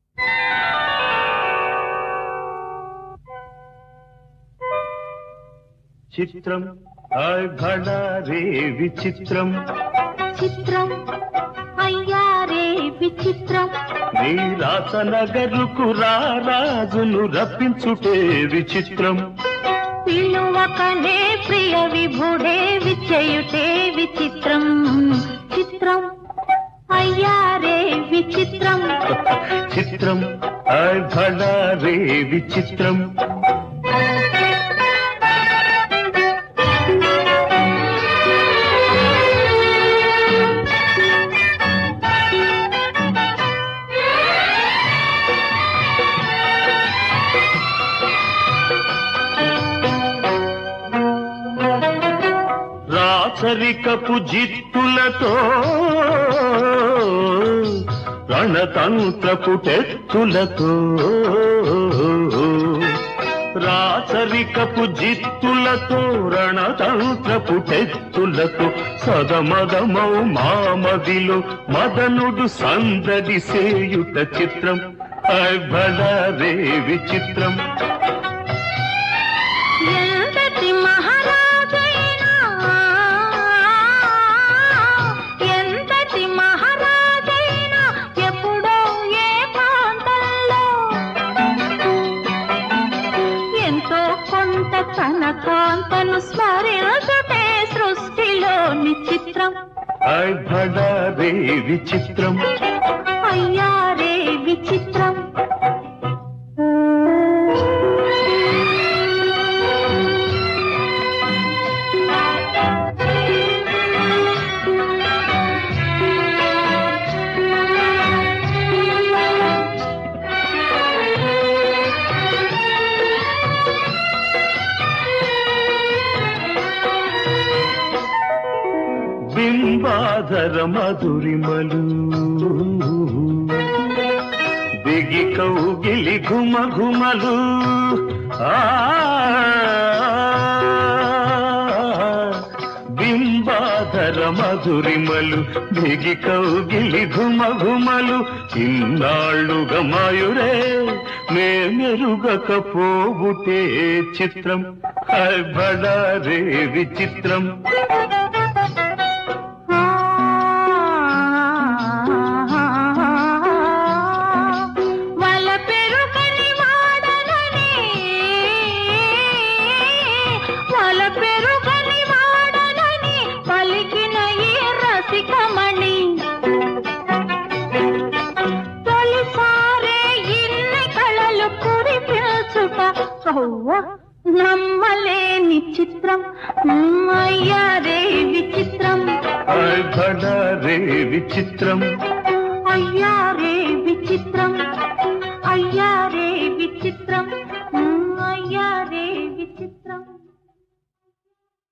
చిత్రం హాయ్ భడా రే విచిత్రం చిత్రం అయ్యారే విచిత్రం నీ రాసనగరుకు రారాజును రప్పించుటే విచిత్రం పిలువకనే ప్రియ విభుడే విచయుటే విచిత్రం చిత్రం అయ్యారే విచిత్రం చిత్రం హాయ్ భడా రే విచిత్రం రాచరికపు జిత్తులతో రణతంత్రపు టెత్తులతో రాచరికపు జిత్తులతో రణతంత్రపు టెత్తులతో సదమదమౌ మామదిలో మదనుడు సందడి సేయుట చిత్రం రే విచిత్రం ఎంతటి మహారాజైనా ఎంతటి మహారాజైనా ఎప్పుడో ఏ ప్రాంతంలో ఎంతో కొంత తన కాంతను స్మరించుటే సృష్టిలోని చిత్రం హాయ్ భడా రే విచిత్రం అయ్యారే విచిత్రం బింబాధర మధురిమలు దిగి కౌగిలి ఘుమ ఘుమలు ఆ బింబాధర మధురిమలు దిగి కౌగిలి ఘుమ ఘుమలు ఇన్నాళ్ళుగా మాయురే మే మెరుగకపోబుటే చిత్రం హాయ్ బడా రే విచిత్రం వల పెరుగని వాడనని వల పెరుగని వాడనని పలికిన ఈ రసికమణి తొలిసారే ఇన్ని కళలు కురిపించుట కవ్వ నమ్మలేని చిత్రం అయ్యారే విచిత్రం హాయ్ బడా రే విచిత్రం అయ్యారే విచిత్రం అయ్యారే విచిత్రం